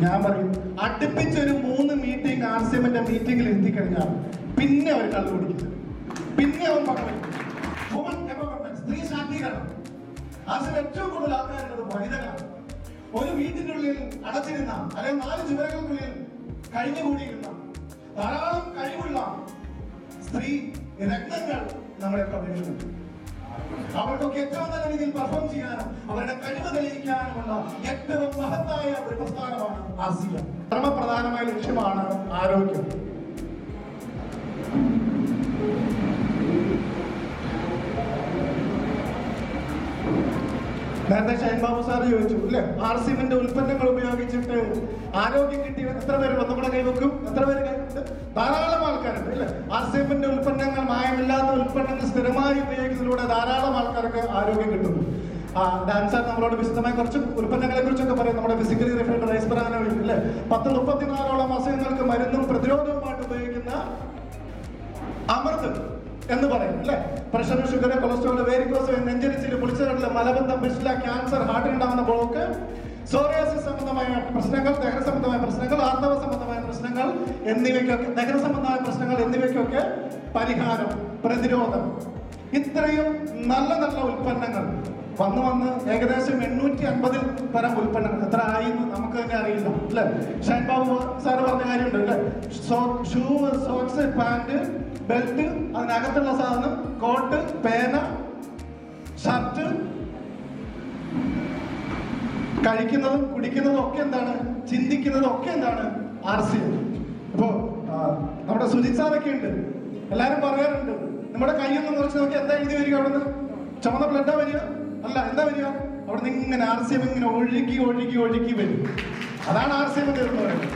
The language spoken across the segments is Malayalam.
ഞാൻ പറയും അടുപ്പിച്ചൊരു മൂന്ന് മീറ്റിംഗ് ആർ സി എമ്മിന്റെ മീറ്റിംഗിൽ എത്തി കഴിഞ്ഞാൽ പിന്നെ അവർ കള്ളു കുടിക്കില്ല പിന്നെ അവൻ പങ്കെടുക്കും വുമൺ എംപവർമെന്റ് സ്ത്രീ ശാക്തീകരണം ആസിൽ ഏറ്റവും കൂടുതൽ ആൾക്കാരുള്ളത് വനിതകളാണ് ഒരു വീട്ടിന്റെ ഉള്ളിൽ അടച്ചിരുന്ന അല്ലെങ്കിൽ നാല് ചുവരകൾക്കുള്ളിൽ കഴിഞ്ഞുകൂടിയിരുന്ന ധാരാളം കഴിവുള്ള സ്ത്രീ രത്നങ്ങൾ നമ്മുടെയൊക്കെ വീട്ടിലുണ്ട് അവർക്കൊക്കെ ഏറ്റവും നല്ല രീതിയിൽ പെർഫോം ചെയ്യാനും അവരുടെ കഴിവ് തെളിയിക്കാനുമുള്ള ഏറ്റവും മഹത്തായ ഒരു പ്രസ്ഥാനമാണ് ആസിയ പരമപ്രധാനമായ ലക്ഷ്യമാണ് ആരോഗ്യം നേരത്തെ ഷൈൻ ബാബു സാർ ചോദിച്ചു അല്ലെ ആർ സിമിന്റെ ഉൽപ്പന്നങ്ങൾ ഉപയോഗിച്ചിട്ട് ആരോഗ്യം കിട്ടിയ എത്ര പേര് നമ്മുടെ കൈവെക്കും എത്ര പേര് കൈവെക്കുന്നുണ്ട് ധാരാളം ആൾക്കാരുണ്ട് അല്ലെ ആർ സിമിന്റെ ഉൽപ്പന്നങ്ങൾ മായമില്ലാത്ത ഉൽപ്പന്നങ്ങൾ സ്ഥിരമായി ഉപയോഗിക്കുന്നതിലൂടെ ധാരാളം ആൾക്കാർക്ക് ആരോഗ്യം കിട്ടുന്നു ആ ഡാൻസർ നമ്മളോട് വിശദമായി കുറച്ച് ഉൽപ്പന്നങ്ങളെ കുറിച്ചൊക്കെ പറയും നമ്മുടെ ഫിസിക്കലി റിഫൈൻഡ് റൈസ് ബ്രാന അല്ലെ പത്ത് മുപ്പത്തിനാലോളം അസുഖങ്ങൾക്ക് മരുന്നും പ്രതിരോധവുമായിട്ട് ഉപയോഗിക്കുന്ന അമൃത് എന്ന് പറയും അല്ലെ പ്രഷർ ഷുഗർ കൊളസ്ട്രോൾ വേരിക്കോസ് നെഞ്ചരിച്ചിൽ പുളിച്ചകടല് മലബന്ധം പിസ്ല ക്യാൻസർ ഹാർട്ടിനുണ്ടാകുന്ന ബ്ലോക്ക് സോറിയാസിസ് സംബന്ധമായ പ്രശ്നങ്ങൾ ദഹന സംബന്ധമായ പ്രശ്നങ്ങൾ ആർത്തവ സംബന്ധമായ പ്രശ്നങ്ങൾ എന്നിവയ്ക്കൊക്കെ ദഹന സംബന്ധമായ പ്രശ്നങ്ങൾ എന്നിവയ്ക്കൊക്കെ പരിഹാരം പ്രതിരോധം ഇത്രയും നല്ല നല്ല ഉൽപ്പന്നങ്ങൾ വന്ന് വന്ന് ഏകദേശം എണ്ണൂറ്റി അൻപതിൽ പരം ഉൽപ്പന്നങ്ങൾ എത്ര ആയി എന്ന് നമുക്ക് തന്നെ അറിയില്ല അല്ലെ ഷൈൻ ബാബു സാറ് പറഞ്ഞ കാര്യമുണ്ട് അല്ലെ ഷൂ സോക്സ് പാന്റ് ബെൽറ്റ് അതിനകത്തുള്ള സാധനം കോട്ട് പേന ഷർട്ട് കഴിക്കുന്നതും കുടിക്കുന്നതും ഒക്കെ എന്താണ് ചിന്തിക്കുന്നതും ഒക്കെ എന്താണ് ആർ സി അപ്പോ ആ, നമ്മുടെ സുജിത് സാറൊക്കെ ഉണ്ട് എല്ലാരും പറയാറുണ്ട് നമ്മുടെ കൈയൊന്ന് മുറിച്ച് നോക്കി എന്താ എഴുതി വരിക അവിടുന്ന് ചുമന്ന ബ്ലഡാ വരിക അല്ല എന്താ വരിക അവിടുന്ന് ഇങ്ങനെ ആർ സി എം ഇങ്ങനെ ഒഴുകി ഒഴുകി ഒഴുകി വരും അതാണ് ആർ സി എം എന്ന് പറയുന്നത്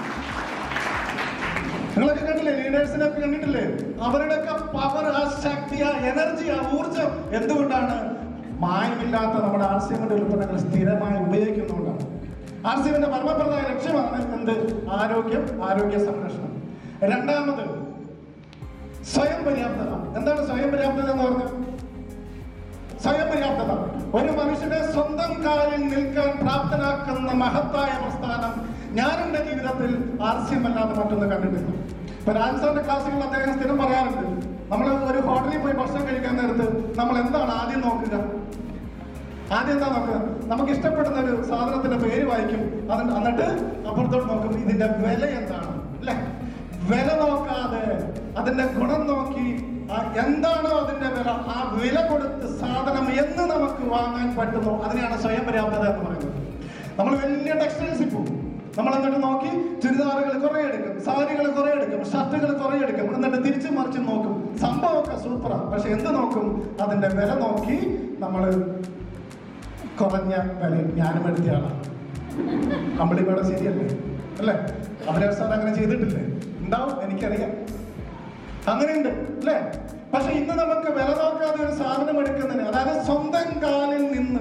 നിങ്ങളൊക്കെ കണ്ടില്ലേ ലീഡേഴ്സിനെ ഒക്കെ കണ്ടിട്ടില്ലേ അവരുടെയൊക്കെ പവർ ആ ശക്തി ആ എനർജി ആ ഊർജം എന്തുകൊണ്ടാണ് മായമില്ലാത്ത നമ്മുടെ ആർ സി എമ്മിന്റെ ഉൽപ്പന്നങ്ങൾ സ്ഥിരമായി ഉപയോഗിക്കുന്നതുകൊണ്ടാണ് ആർ സി എമ്മിന്റെ പരമപ്രധാന ലക്ഷ്യമാണ് എന്ത് ആരോഗ്യം ആരോഗ്യ സംരക്ഷണം രണ്ടാമത് സ്വയം പര്യാപ്തത എന്താണ് സ്വയം പര്യാപ്തത എന്ന് പറഞ്ഞത് സ്വയം പര്യാപ്തത ഒരു മനുഷ്യനെ സ്വന്തം കാലിൽ നിൽക്കാൻ പ്രാപ്തനാക്കുന്ന മഹത്തായ പ്രസ്ഥാനം ഞാൻ എന്റെ ജീവിതത്തിൽ ആർസ്യമല്ലാതെ മറ്റൊന്ന് കണ്ടിട്ടില്ല ഇപ്പൊ രാജസ്ഥാന്റെ ക്ലാസ്സുകളിൽ അദ്ദേഹം സ്ഥിരം പറയാറുണ്ട് നമ്മൾ ഒരു ഹോട്ടലിൽ പോയി ഭക്ഷണം കഴിക്കാൻ നേരത്ത് നമ്മൾ എന്താണ് ആദ്യം നോക്കുക ആദ്യം എന്താ നോക്കുക നമുക്ക് ഇഷ്ടപ്പെടുന്ന ഒരു സാധനത്തിന്റെ പേര് വായിക്കും അതിന് എന്നിട്ട് അപ്പുറത്തോട്ട് നോക്കും ഇതിന്റെ വില എന്താണ് അല്ലെ വില നോക്കാതെ അതിന്റെ ഗുണം നോക്കി ആ എന്താണോ അതിന്റെ വില ആ വില കൊടുത്ത് സാധനം എന്ന് നമുക്ക് വാങ്ങാൻ പറ്റുന്നു അതിനെയാണ് സ്വയം പര്യാപ്തത എന്ന് പറയുന്നത് നമ്മൾ വലിയ ടെക്സ്റ്റൈൽസിൽ പോകും നമ്മൾ എന്നിട്ട് നോക്കി ചുരിദാറുകൾ കുറെ എടുക്കും സാരികൾ കുറെ എടുക്കും ഷർട്ടുകൾ കുറെ എടുക്കും എന്നിട്ട് തിരിച്ചും മറിച്ചും നോക്കും സംഭവമൊക്കെ സൂപ്പറാണ് പക്ഷെ എന്ത് നോക്കും അതിന്റെ വില നോക്കി നമ്മൾ കുറഞ്ഞ വിലയിൽ ഞാനും എടുത്ത ആളാണ് അമ്പളിമേടെ ശരിയല്ലേ അല്ലേ അവരെ സാർ അങ്ങനെ ചെയ്തിട്ടില്ലേ ഉണ്ടാവും എനിക്കറിയാം അങ്ങനെയുണ്ട് അല്ലേ പക്ഷെ ഇന്ന് നമുക്ക് വില നോക്കാതെ ഒരു സാധനം എടുക്കുന്നതിന് അതായത് സ്വന്തം കാലിൽ നിന്ന്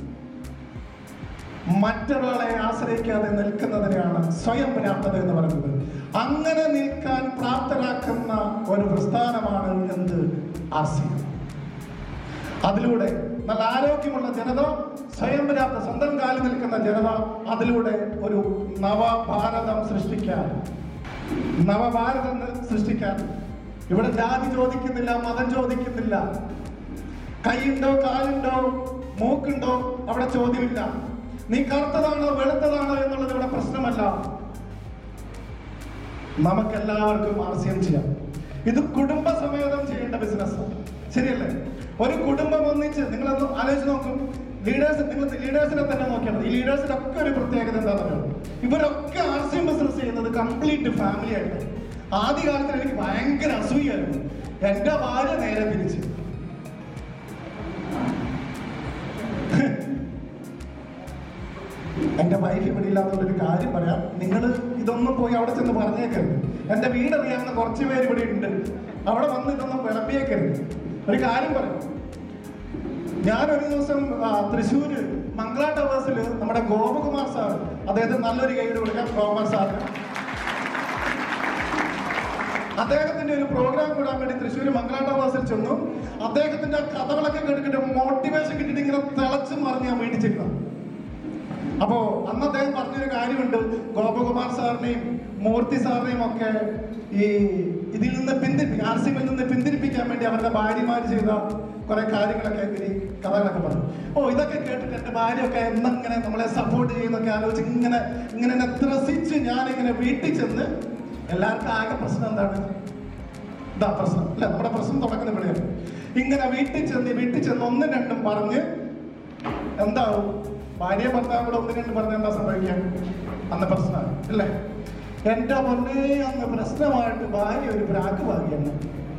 മറ്റൊരാളെ ആശ്രയിക്കാതെ നിൽക്കുന്നതിനെയാണ് സ്വയം പര്യാപ്തത എന്ന് പറയുന്നത് അങ്ങനെ നിൽക്കാൻ പ്രാപ്തരാക്കുന്ന ഒരു പ്രസ്ഥാനമാണ് എന്ത് ആസിയ അതിലൂടെ നല്ല ആരോഗ്യമുള്ള ജനത സ്വയം പര്യാപ്ത സ്വന്തം കാലിൽ നിൽക്കുന്ന ജനത അതിലൂടെ ഒരു നവഭാരതം സൃഷ്ടിക്കാൻ നവഭാരതം സൃഷ്ടിക്കാൻ ഇവിടെ ജാതി ചോദിക്കുന്നില്ല മതം ചോദിക്കുന്നില്ല കൈയുണ്ടോ കാലുണ്ടോ മൂക്കുണ്ടോ അവിടെ ചോദ്യമില്ല നീ കറുത്തതാണോ വെളുത്തതാണോ എന്നുള്ളത് ഇവിടെ പ്രശ്നമല്ല നമുക്കെല്ലാവർക്കും ആർസ്യം ചെയ്യാം ഇത് കുടുംബസമേതം ചെയ്യേണ്ട ബിസിനസ് ശരിയല്ലേ ഒരു കുടുംബം ഒന്നിച്ച് നിങ്ങളൊന്ന് ആലോചിച്ച് നോക്കും ലീഡേഴ്സ് നിങ്ങൾ ലീഡേഴ്സിനെ തന്നെ നോക്കിയാൽ മതി ഈ ലീഡേഴ്സിന്റെ ഒക്കെ ഒരു പ്രത്യേകത എന്താണെന്ന് ഇവരൊക്കെ ആർസ്യം ബിസിനസ് ചെയ്യുന്നത് കംപ്ലീറ്റ് ഫാമിലി ആയിട്ട് ആദ്യ കാലത്തിൽ എനിക്ക് ഭയങ്കര അസൂയായിരുന്നു എന്റെ ഭാര്യ നേരെ തിരിച്ച് എന്റെ വൈഫ് ഇവിടെ ഇല്ലാത്തൊരു കാര്യം പറയാം നിങ്ങൾ ഇതൊന്നും പോയി അവിടെ ചെന്ന് പറഞ്ഞേക്കരുത് എന്റെ വീട് അറിയാവുന്ന കുറച്ച് പേര് ഇവിടെ ഉണ്ട് അവിടെ വന്ന് ഇതൊന്നും വിളമ്പിയേക്കരുത് ഒരു കാര്യം പറയാം ഞാനൊരു ദിവസം ആ, തൃശ്ശൂര് മംഗള ടവേഴ്സിൽ നമ്മുടെ ഗോപകുമാർ സാർ അദ്ദേഹത്തിന് നല്ലൊരു ഗൈഡ് കൊടുക്കാം ഗോപകുമാർ സാറിന് അദ്ദേഹത്തിന്റെ ഒരു പ്രോഗ്രാം കൂടാൻ വേണ്ടി തൃശ്ശൂർ മംഗള ടവേഴ്സിൽ ചെന്നു അദ്ദേഹത്തിന്റെ ആ കഥകളൊക്കെ കേട്ടിട്ട് മോട്ടിവേഷൻ കിട്ടിയിട്ട് ഇങ്ങനെ തിളച്ച് മറിഞ്ഞ് ഞാൻ വീട്ടിൽ ചെല്ലുന്നു അപ്പോ അന്ന് അദ്ദേഹം പറഞ്ഞൊരു കാര്യമുണ്ട് ഗോപകുമാർ സാറിനെയും മൂർത്തി സാറിനെയും ഒക്കെ ഈ ഇതിൽ നിന്ന് പിന്തിരിപ്പിക്കാൻ ആർ സി എമ്മിൽ നിന്ന് പിന്തിരിപ്പിക്കാൻ വേണ്ടി അവരുടെ ഭാര്യമാർ ചെയ്ത കുറെ കാര്യങ്ങളൊക്കെ ഇവര് കഥകളൊക്കെ പറഞ്ഞു ഓ ഇതൊക്കെ കേട്ടിട്ട് എന്റെ ഭാര്യയൊക്കെ എന്നിങ്ങനെ നമ്മളെ സപ്പോർട്ട് ചെയ്യുന്നൊക്കെ ആലോചിച്ച് ഇങ്ങനെ ഇങ്ങനെ എന്നെ ത്രസിച്ച് ഞാൻ ഇങ്ങനെ വീട്ടിൽ ചെന്ന് എല്ലാവർക്കും ആകെ പ്രശ്നം എന്താണ് ഇതാ പ്രശ്നം അല്ല നമ്മുടെ പ്രശ്നം തുടക്കുന്ന ഇവിടെയാണ് ഇങ്ങനെ വീട്ടിൽ ചെന്ന് വീട്ടിൽ ചെന്ന് ഒന്നും രണ്ടും പറഞ്ഞ് എന്താവും ഭാര്യ ഭർത്താവ് കൂടെ ഒന്നും രണ്ടും പറഞ്ഞ എന്താ സംഭവിക്കാൻ അന്ന് പ്രശ്നമാണ് അല്ലേ എന്റെ പൊന്നേ അന്ന് പ്രശ്നമായിട്ട് ഭാര്യ ഒരു പ്രാക്ക് ഭാഗ്യാണ്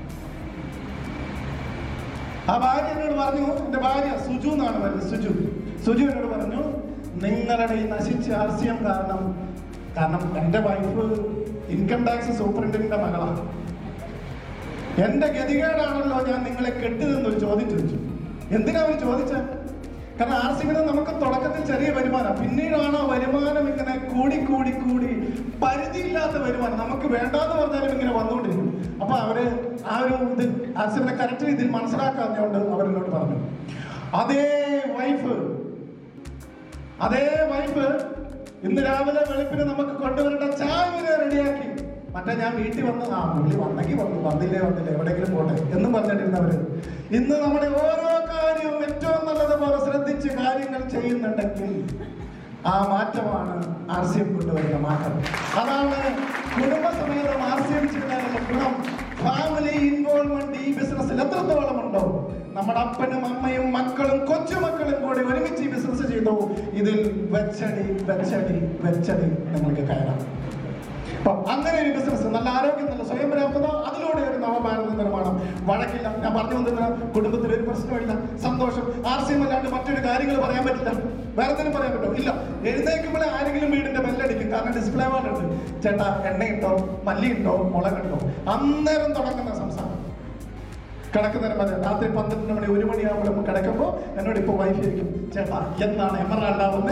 ആ ഭാര്യ എന്നോട് പറഞ്ഞു എന്റെ ഭാര്യ സുജു എന്നാണ് പറയുന്നത് സുജു സുജു എന്നോട് പറഞ്ഞു നിങ്ങളുടെ ഈ നശിച്ച ആർസ്യം കാരണം കാരണം എന്റെ വൈഫ് ഇൻകം ടാക്സ് സൂപ്രണ്ടിന്റെ മകളാണ് എന്റെ ഗതികേടാണല്ലോ ഞാൻ നിങ്ങളെ കെട്ടിയതെന്നൊരു ചോദ്യം ചോദിച്ചു എന്തിനാ അവർ ചോദിച്ച കാരണം ആർ സി നമുക്ക് തുടക്കത്തിൽ ചെറിയ വരുമാനം പിന്നീടാണ് ആ വരുമാനം ഇങ്ങനെ കൂടി കൂടി കൂടി പരിധിയില്ലാത്ത വരുമാനം നമുക്ക് വേണ്ടാന്ന് പറഞ്ഞാലും ഇങ്ങനെ വന്നുകൊണ്ടിരിക്കും അപ്പൊ അവര് ആ ഒരു ഇത് ആർ സി കറക്റ്റ് രീതിയിൽ മനസ്സിലാക്കാഞ്ഞുകൊണ്ട് അവരെന്നോട് പറഞ്ഞു അതേ വൈഫ് അതേ വൈഫ് ഇന്ന് രാവിലെ വെളുപ്പിന് നമുക്ക് കൊണ്ടുവരേണ്ട ചായ വരെ റെഡിയാക്കി മറ്റേ ഞാൻ വീട്ടിൽ വന്ന് ആ പുള്ളി വന്നെങ്കിൽ വന്നു വന്നില്ലേ വന്നില്ലേ എവിടെയെങ്കിലും പോട്ടെ എന്നും പറഞ്ഞിട്ടിരുന്നവര് ഇന്ന് നമ്മുടെ ഓരോ കാര്യവും ഏറ്റവും നല്ലതുപോലെ ശ്രദ്ധിച്ച് കാര്യങ്ങൾ ചെയ്യുന്നുണ്ടെങ്കിൽ ആ മാറ്റമാണ് ആർ സി എം കൊണ്ടുവരുന്ന മാറ്റം അതാണ് കുടുംബസമേതം ആർ സി എം ചെയ്താലുള്ള ഗുണം ഫാമിലി ഇൻവോൾവ്മെന്റ് ഈ ബിസിനസ്സിൽ എത്രത്തോളം ഉണ്ടോ നമ്മുടെ അപ്പനും അമ്മയും മക്കളും കൊച്ചുമക്കളും കൂടി ഒരുമിച്ച് ഈ ബിസിനസ് ചെയ്തു ഇതിൽ വെച്ചടി വെച്ചടി വെച്ചടി നിങ്ങൾക്ക് കയറാം അപ്പൊ അങ്ങനെ ഒരു ബിസിനസ് നല്ല ആരോഗ്യം നല്ല സ്വയം പര്യാപ്തത അതിലൂടെ ഒരു നവഭാരത നിർമ്മാണം വഴക്കില്ല ഞാൻ പറഞ്ഞു വന്നതിന് കുടുംബത്തിൽ ഒരു പ്രശ്നമില്ല സന്തോഷം ആർസ്യം അല്ലാണ്ട് മറ്റൊരു കാര്യങ്ങൾ പറയാൻ പറ്റില്ല വേറെ എന്തെങ്കിലും പറയാൻ പറ്റുമോ ഇല്ല എഴുന്നേൽക്കുമ്പോഴേ ആരെങ്കിലും വീടിന്റെ ബെല്ലടിക്കും കാരണം ഡിസ്പ്ലേ വാർഡ് ഉണ്ട് ചേട്ടാ എണ്ണയുണ്ടോ മല്ലിയുണ്ടോ മുളകുണ്ടോ അന്നേരം തുടങ്ങുന്ന സംസാരം കിടക്കുന്നതിന് മതി രാത്രി പന്ത്രണ്ട് മണി ഒരു മണിയാകുമ്പോൾ കിടക്കുമ്പോൾ എന്നോട് ഇപ്പോൾ വൈഫ് ഇരിക്കും ചേട്ടാ എന്നാണ് എമറാൾഡ് ആവുന്നത്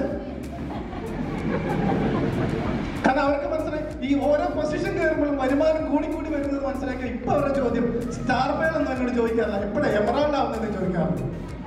കാരണം അവർക്ക് മനസ്സിലായി ഈ ഓരോ പൊസിഷൻ കയറുമ്പോഴും വരുമാനം കൂടി കൂടി വരുന്നത് മനസ്സിലാക്കി ഇപ്പൊ അവരുടെ ചോദ്യം സ്റ്റാർ മേൾ ഒന്നും എന്നോട് ചോദിക്കാറില്ല എപ്പോഴാ എമറാൾഡ് ആവുന്നത് ചോദിക്കാറുണ്ട്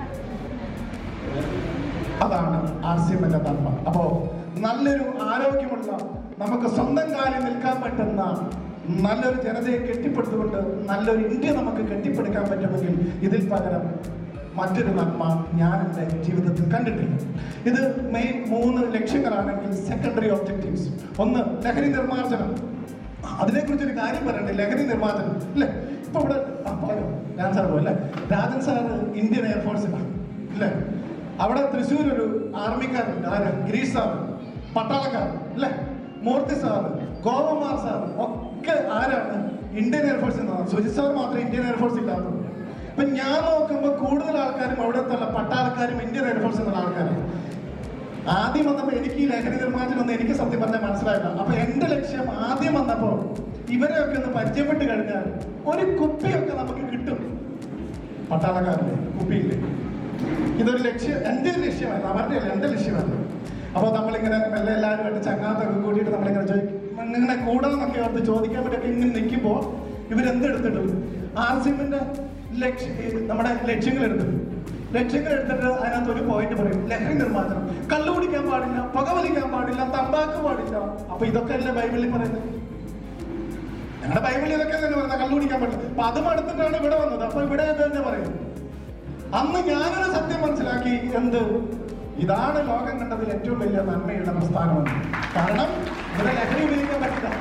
അതാണ് ആർ സി എമ്മിന്റെ നന്മ അപ്പോ നല്ലൊരു ആരോഗ്യമുള്ള നമുക്ക് സ്വന്തം കാലിൽ നിൽക്കാൻ പറ്റുന്ന നല്ലൊരു ജനതയെ കെട്ടിപ്പടുത്തുകൊണ്ട് നല്ലൊരു ഇന്ത്യ നമുക്ക് കെട്ടിപ്പടുക്കാൻ പറ്റുമെങ്കിൽ ഇതിൽ പകരം മറ്റൊരു നന്മ ഞാൻ എൻ്റെ ജീവിതത്തിൽ കണ്ടിട്ടില്ല ഇത് മെയിൻ മൂന്ന് ലക്ഷ്യങ്ങളാണെങ്കിൽ സെക്കൻഡറി ഒബ്ജക്റ്റീവ്സ് ഒന്ന് ലഹരി നിർമ്മാർജ്ജനം അതിനെക്കുറിച്ച് ഒരു കാര്യം പറയണ്ടേ ലഹരി നിർമ്മാർജ്ജനം അല്ലേ ഇപ്പൊ ഇവിടെ ആ, പറയാം ഞാൻ സാർ അല്ലേ രാജൻ സാർ ഇന്ത്യൻ എയർഫോഴ്സിലാണ് അല്ലേ അവിടെ തൃശ്ശൂർ ഒരു ആർമിക്കാരുണ്ട് ആര് ഗിരീഷ് സാർ പട്ടാളക്കാരൻ അല്ലേ മൂർത്തി സാർ ഗോപകുമാർ സാർ ഒക്കെ ആരാണ് ഇന്ത്യൻ എയർഫോഴ്സിൽ നിന്നാണ് സുജിത് സാർ മാത്രമേ ഇന്ത്യൻ എയർഫോഴ്സ് ഇല്ലാത്തുള്ളൂ അപ്പൊ ഞാൻ നോക്കുമ്പോൾ കൂടുതൽ ആൾക്കാരും അവിടുത്തെ പട്ടാളക്കാരും ഇന്ത്യൻ എയർഫോഴ്സിൽ നിന്നുള്ള ആൾക്കാരാണ് ആദ്യം വന്നപ്പോ എനിക്ക് ഈ ലഹരി നിർമ്മാർജ്ജനം ഒന്നും എനിക്ക് സത്യം പറഞ്ഞാൽ മനസ്സിലായില്ല അപ്പൊ എന്റെ ലക്ഷ്യം ആദ്യം വന്നപ്പോ ഇവരെയൊക്കെ ഒന്ന് പരിചയപ്പെട്ട് കഴിഞ്ഞാൽ ഒരു കുപ്പിയൊക്കെ നമുക്ക് കിട്ടും പട്ടാളക്കാരുടെ കുപ്പിയില്ലേ ഇതൊരു ലക്ഷ്യം എന്റെ ഒരു ലക്ഷ്യമാണ് അവരുടെ അല്ല എന്റെ ലക്ഷ്യമാണ് അപ്പോൾ നമ്മളിങ്ങനെ മെല്ലെ എല്ലാവരുമായിട്ട് ചങ്ങാത്തൊക്കെ കൂടിയിട്ട് നമ്മളിങ്ങനെ ചോദിക്കും ഇങ്ങനെ കൂടാന്നൊക്കെ ഓർത്ത് ചോദിക്കാൻ പറ്റിയൊക്കെ ഇങ്ങനെ നിൽക്കുമ്പോൾ ഇവരെന്തെടുത്തിട്ടും ആർ സിമ്മിന്റെ ലക്ഷ്യ ഈ നമ്മുടെ ലക്ഷ്യങ്ങൾ എടുത്തിട്ടു ലക്ഷ്യങ്ങൾ എടുത്തിട്ട് അതിനകത്ത് ഒരു പോയിന്റ് പറയും ലഹരി നിർമ്മാർജ്ജനം കള്ളു കുടിക്കാൻ പാടില്ല പുകവലിക്കാൻ പാടില്ല തമ്പാക്ക് പാടില്ല അപ്പൊ ഇതൊക്കെ അല്ലേ ബൈബിളിൽ പറയുന്നത് ഞങ്ങളുടെ ബൈബിളിൽ ഇതൊക്കെ തന്നെ പറയുന്നത് കള്ളു കുടിക്കാൻ പാടില്ല അപ്പൊ അതും എടുത്തിട്ടാണ് ഇവിടെ വന്നത് അപ്പൊ ഇവിടെ അത് തന്നെ പറയുന്നത് അന്ന് ഞാനൊരു സത്യം മനസ്സിലാക്കി എന്ത് ഇതാണ് ലോകം കണ്ടതിൽ ഏറ്റവും വലിയ നന്മയുള്ള പ്രസ്ഥാനമെന്ന് കാരണം ഇവിടെ ലഹരി ഉപയോഗിക്കാൻ പറ്റില്ല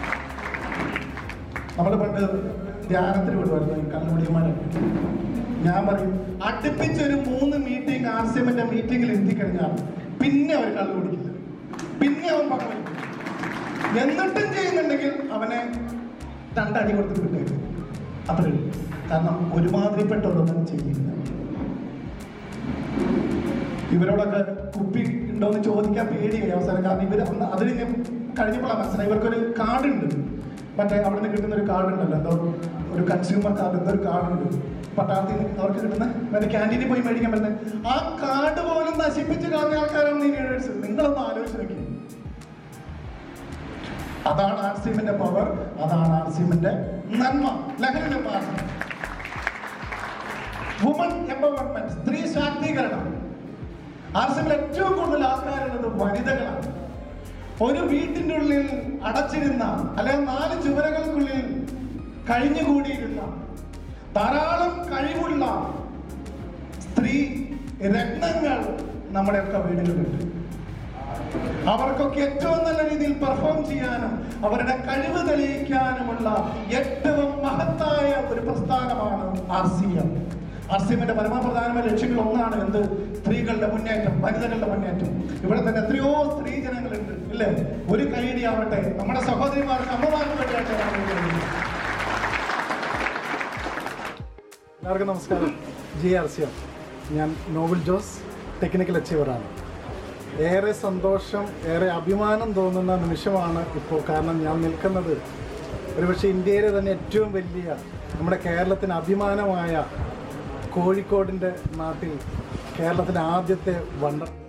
നമ്മൾ പണ്ട് ധ്യാനത്തിന് വിടുമായിരുന്നു ഈ കള്ളുകുടിയന്മാരൊക്കെ ഞാൻ പറയും അടുപ്പിച്ചൊരു മൂന്ന് മീറ്റിംഗ് ആർ സി എമ്മിന്റെ മീറ്റിംഗിൽ എത്തിക്കഴിഞ്ഞാൽ പിന്നെ അവർ കള്ളു കുടിക്കില്ല പിന്നെ അവൻ പങ്കുവയ്ക്കും എന്നിട്ടും ചെയ്യുന്നുണ്ടെങ്കിൽ അവനെ രണ്ടടി കൊടുത്ത് വിട്ടേക്കും അത്രേ ഉള്ളൂ. കാരണം ഒരുമാതിരിപ്പെട്ടവരൊന്നും ചെയ്യില്ല ഇവരോടൊക്കെ കുപ്പി ഉണ്ടോന്ന് ചോദിക്കാൻ പേടിയായി അവസാനം കാരണം ഇവർ അന്ന് അതിന് ഞാൻ കഴിഞ്ഞപ്പോഴാണ് മനസ്സിലായി ഇവർക്കൊരു കാർഡുണ്ട് മറ്റേ അവിടെ നിന്ന് കിട്ടുന്ന ഒരു കാർഡ് ഉണ്ടല്ലോ എന്തോ ഒരു കൺസ്യൂമർ കാർഡ് എന്തോ ഒരു കാർഡുണ്ട് പട്ടാളത്തിൽ നിന്ന് അവർക്ക് കിട്ടുന്ന മറ്റേ ക്യാൻറ്റീനിൽ പോയി മേടിക്കാൻ പറ്റുന്ന ആ കാർഡ് പോലും നശിപ്പിച്ച് കളഞ്ഞ ആൾക്കാരാണ് ഈ ലീഡേഴ്സ് നിങ്ങളൊന്ന് ആലോചിച്ച് നോക്കി അതാണ് ആർ സി എമ്മിന്റെ പവർ അതാണ് ആർ സി എമ്മിന്റെ നന്മ ലഹരി നിർമ്മാർജ്ജനം വുമൺ എംപവർമെന്റ് സ്ത്രീ ശാക്തീകരണം ആർ സി എമ്മിൽ ഏറ്റവും കൂടുതൽ ആൾക്കാരുള്ളത് വനിതകളാണ് ഒരു വീട്ടിൻ്റെ ഉള്ളിൽ അടച്ചിരുന്ന അല്ലെങ്കിൽ നാല് ചുവരകൾക്കുള്ളിൽ കഴിഞ്ഞുകൂടിയിരുന്ന ധാരാളം കഴിവുള്ള സ്ത്രീ രത്നങ്ങൾ നമ്മുടെയൊക്കെ വീടുകളുണ്ട് അവർക്കൊക്കെ ഏറ്റവും നല്ല രീതിയിൽ പെർഫോം ചെയ്യാനും അവരുടെ കഴിവ് തെളിയിക്കാനുമുള്ള ഏറ്റവും മഹത്തായ ഒരു പ്രസ്ഥാനമാണ് R C M R C എമ്മിന്റെ പരമപ്രധാനമായ ലക്ഷ്യങ്ങൾ ഒന്നാണ് എന്ത് സ്ത്രീകളുടെ മുന്നേറ്റം വനിതകളുടെ മുന്നേറ്റം ഇവിടെ തന്നെ എത്രയോ സ്ത്രീ ജനങ്ങളുണ്ട് ഇല്ലേ ഒരു കൈയടി ആവട്ടെ നമ്മുടെ സഹോദരിമാർക്ക് അമ്മമാർക്ക് വേണ്ടിയാട്ടെ നമ്മൾ ഇത് ചെയ്യുന്നത്. എല്ലാവർക്കും നമസ്കാരം ജി ആർ സി എം ഞാൻ നോബൽ ജോസ് ടെക്നിക്കൽ അച്ചീവറാണ് ഏറെ സന്തോഷം ഏറെ അഭിമാനം തോന്നുന്ന നിമിഷമാണ് ഇപ്പോൾ കാരണം ഞാൻ നിൽക്കുന്നത് ഒരുപക്ഷെ ഇന്ത്യയിലെ തന്നെ ഏറ്റവും വലിയ നമ്മുടെ കേരളത്തിന് അഭിമാനമായ കോഴിക്കോടിൻ്റെ നാട്ടിൽ കേരളത്തിലെ ആദ്യത്തെ വണ്ടർ